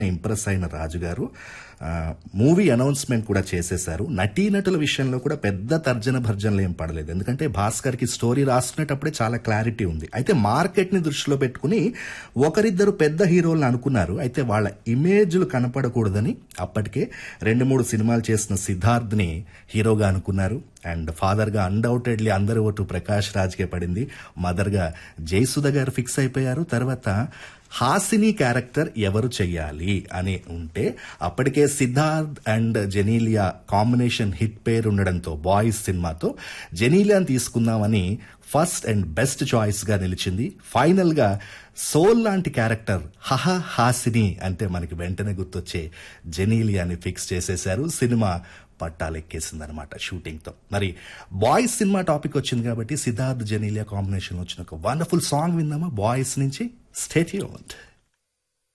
impress అయిన రాజు గారు movie announcement కూడా చేసేశారు నటీనటుల విషయంలో కూడా పెద్ద తర్జన భర్జనలు ఏం పడలేదు ఎందుకంటే భాస్కర్ కి స్టోరీ రాసుకునేటప్పుడే చాలా క్లారిటీ ఉంది అయితే మార్కెట్ ని దృష్టిలో పెట్టుకుని ఒకరిద్దరు పెద్ద హీరోలను అనుకున్నారు అయితే వాళ్ళ ఇమేజ్లు కనపడకూడదని అప్పటికే రెండు మూడు సినిమాలు చేసిన సిద్ధార్థ్ ని హీరోగా అనుకున్నారు అండ్ ఫాదర్ గా అన్డౌటెడ్లీ అందరి ఓటు ప్రకాష్ రాజ్కే పడింది మదర్ గా జయసుధ గారు ఫిక్స్ అయిపోయారు తర్వాత హాసిని క్యారెక్టర్ ఎవరు చెయ్యాలి అని ఉంటే అప్పటికే Siddharth and Genelia combination hit పేరు ఉండడంతో బాయ్స్ సినిమాతో జెనీలియాని తీసుకుందామని ఫస్ట్ అండ్ బెస్ట్ చాయిస్ గా నిలిచింది ఫైనల్ గా సోల్ లాంటి క్యారెక్టర్ హహ హాసిని అంటే మనకి వెంటనే గుర్తొచ్చే జెనీలియాని ఫిక్స్ చేసేశారు సినిమా పట్టాలెక్కేసిందనమాట షూటింగ్ తో మరి బాయ్స్ సినిమా టాపిక్ వచ్చింది కాబట్టి సిద్ధార్థ్ జెనీలియా కాంబినేషన్ వచ్చిన ఒక వండర్ఫుల్ సాంగ్ విందామా బాయ్స్ నుంచి స్టేట్ యూన్డ్